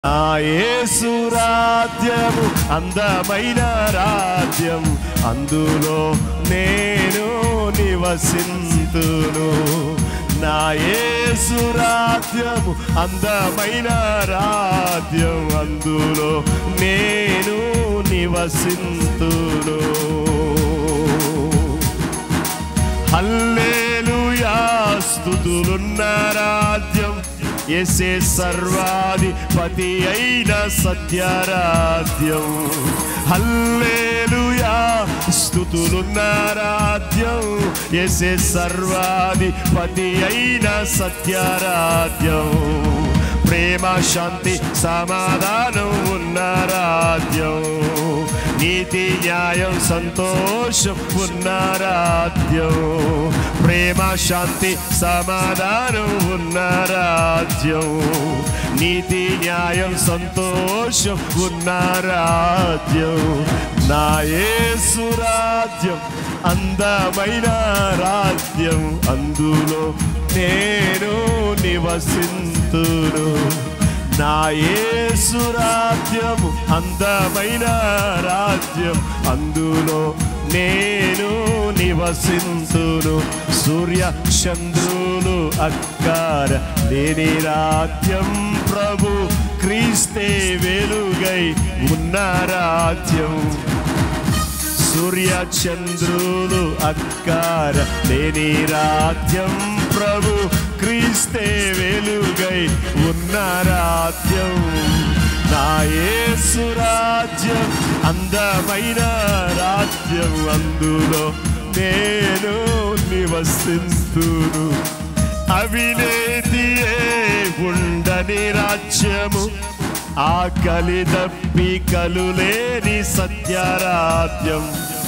నా యేసు రాజ్యము అందమైన రాజ్యం అందులో నేను నివసింతును నా యేసు రాజ్యము అందమైన రాజ్యం అందులో నేను నివసింతును హల్లేలుయా స్తుతులున్న రాజ్యం ఎసే సర్వాధిపతి అయిన సత్యరాజ్యం హల్లేలుయా స్తుతులున్న రాజ్యం ఎసే సర్వాధిపతి అయిన సత్యరాజ్యం ప్రేమ శాంతి సమాధానం ఉన్న రాజ్యం నీతి న్యాయం సంతోషం ఉన్న రాజ్యం ప్రేమ శాంతి సమాధానం ఉన్న రాజ్యం నీతి న్యాయం సంతోషం ఉన్న రాజ్యం నా యేసు రాజ్యం అందమైన రాజ్యం అందులో నేను నివసింతును నా యేసు రాజ్యము అందమైన రాజ్యం అందులో నేను నివసింతును సూర్య చంద్రులు అక్కార లేని రాజ్యం ప్రభు క్రీస్తే వెలుగై ఉన్న రాజ్యం సూర్య చంద్రులు అక్కార లేని రాజ్యం ప్రభు క్రీస్తే వెలుగై ఉన్న రాజ్యం నా యేసు రాజ్యం అందమైన రాజ్యం అందులో నేను నివసిస్తును అవినేతియే ఉండని రాజ్యము ఆకలి దప్పికలు లేని సత్యరాజ్యం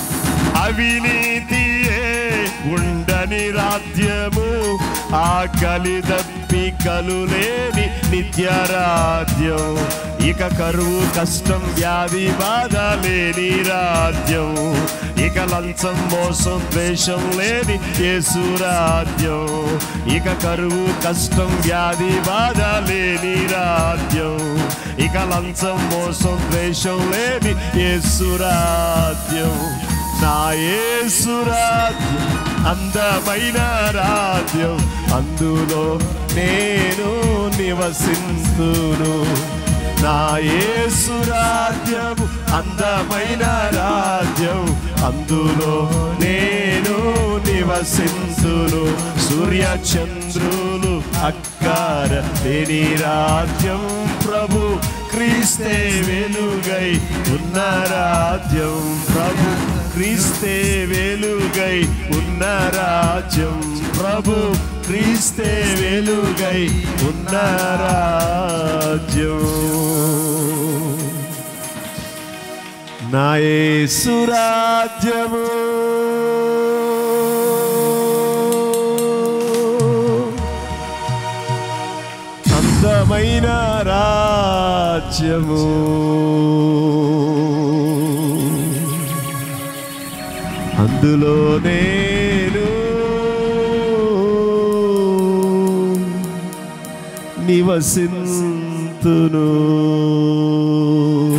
అవినీతియే ఉండని రాజ్యము ఆకలి దప్పికలు లేని నిత్యరాజ్యం ఇక కరువు కష్టం వ్యాధి బాధ లేని రాజ్యం ఇక లంచం మోసం ద్వేషం లేని యేసు రాజ్యం ఇక కరువు కష్టం వ్యాధి బాధ లేని రాజ్యం ఇక లంచం మోసం ద్వేషం లేని యేసు రాజ్యం నా యేసు రాజ్యం అందమైన రాజ్యం అందులో నేను నివసింతును నా యేసు రాజ్యము అందమైన రాజ్యం అందులో నేను నివసింతును సూర్య చంద్రులు అక్కార లేని రాజ్యం ప్రభు క్రీస్తే వెలుగై ఉన్న రాజ్యం ప్రభు క్రీస్తే వెలుగై ఉన్న రాజ్యం ప్రభు క్రీస్తే వెలుగై ఉన్న రాజ్యం నా యేసు రాజ్యము అందమైన రాజ్యము అందులో నేను నివసింతును